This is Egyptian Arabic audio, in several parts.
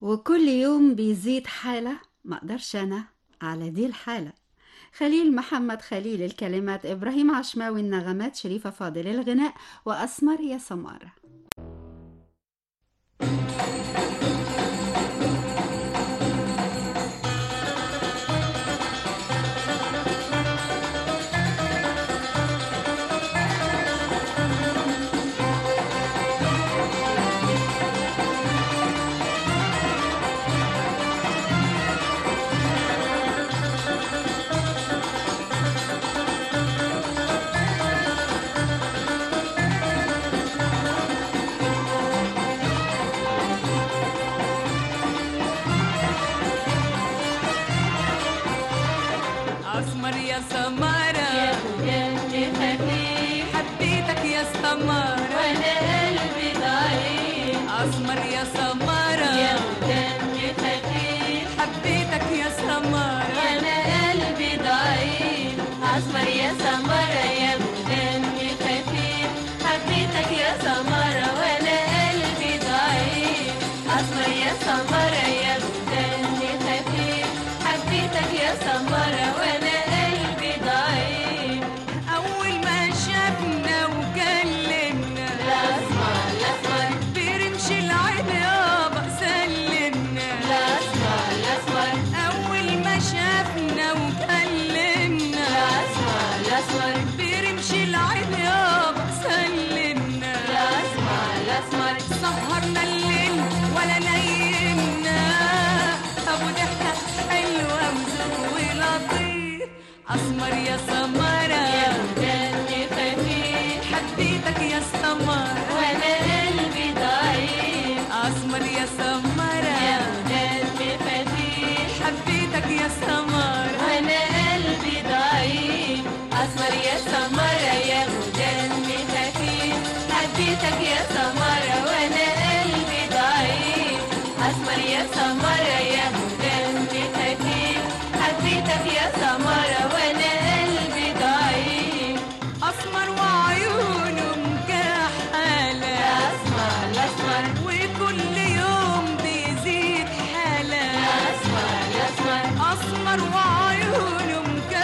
وكل يوم بيزيد حالة ما اقدرش انا على دي الحالة خليل محمد خليل الكلمات ابراهيم عشماوي النغمات شريفة فاضل الغناء واسمر يا سمارة اسمر يا سمارة يا وداني خفيف حبيتك يا سمارة وانا قلبي ضعيف اسمر يا سمارة يا وداني خفيف حبيتك يا سمارة وانا قلبي ضعيف اسمر يا سمرة يا وداني خفيف حبيتك يا سمرة وانا قلبي ضعيف اسمر يا سمرة يا وداني خفيف حبيتك يا سمرة وانا قلبي ضعيف اول ما شافنا وكلمنا الاسمر الاسمر برمش العين يابا سلمنا الاسمر الاسمر اول ما شافنا وكلمنا الاسمر الاسمر برمش العين يابا سلمنا الاسمر الاسمر سهرنا الليل ولا نيمنا ابو ضحكه حلوه وذوق لطيف اسمر يا سمره يا وداني خفيف حبيتك يا سمره وانا قلبي ضعيف اسمر يا سمره يا وداني خفيف حبيتك يا سمره وانا قلبي ضعيف اسمر يا سمرة يا وداني خفيف حبيتك يا سمرة وانا قلبي ضعيف اسمر يا سمرة يا وداني خفيف حبيتك يا سمرة وانا قلبي ضعيف اسمر وعيونه مكحله الاسمر الاسمر وكل يوم بيزيد حاله الاسمر الاسمر اسمر وعيونه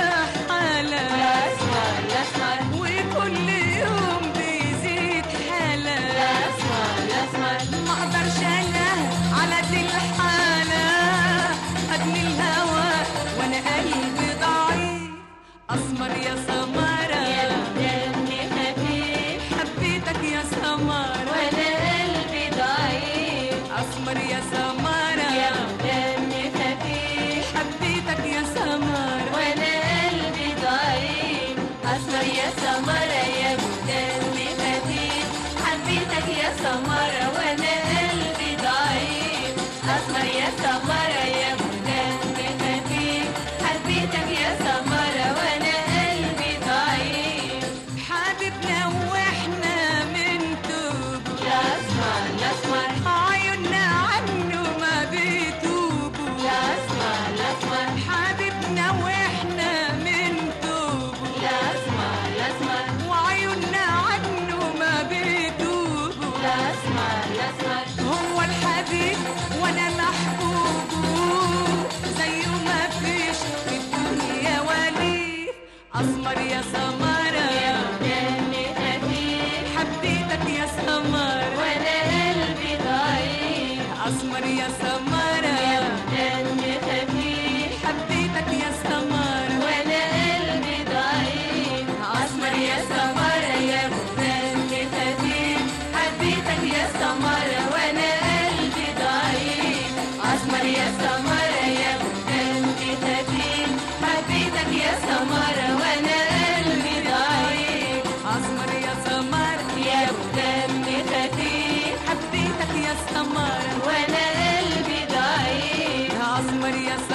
مكحله الاسمر الاسمر وكل يوم بيزيد حالة الاسمر الاسمر ما اقدرش انا على دي الحالة ابني الهوى وانا قلبي ضعيف اسمر يا سمارة يا وداني خفيف حبيتك يا سمارة وانا قلبي ضعيف اسمر يا سمارة يا وداني خفيف حبيتك يا سمارة وانا قلبي ضعيف اسمر يا سمرة يا وداني خفيف حبيتك يا سمرة وانا قلبي ضعيف اسمر يا سمرة يا وداني خفيف حبيتك يا سمرة وانا قلبي ضعيف حبيبنا واحنا من توبه الاسمر الاسمر عيوننا عنه ما بيتوبوا الاسمر الاسمر حبيبنا واحنا من توبه الاسمر الاسمر وعيوننا عنه ما بيتوبوا الاسمر الاسمر هو الحبيب وانا محبوبه زيه ما فيش في الدنيا وليه اسمر يا سمرة يا وداني خفيف حبيتك يا سمرة وانا قلبي ضعيف اسمر يا يا سمرة وداني خفيف حبيتك يا سمرة وانا قلبي ضعيف اسمر يا سمرة يا وداني خفيف حبيتك يا سمرة وانا قلبي ضعيف اسمر يا سمرة يا وداني خفيف حبيتك يا سمرة وانا قلبي ضعيف اسمر يا سمرة يا وداني خفيف حبيتك يا سمرة وانا قلبي ضعيف اسمر يا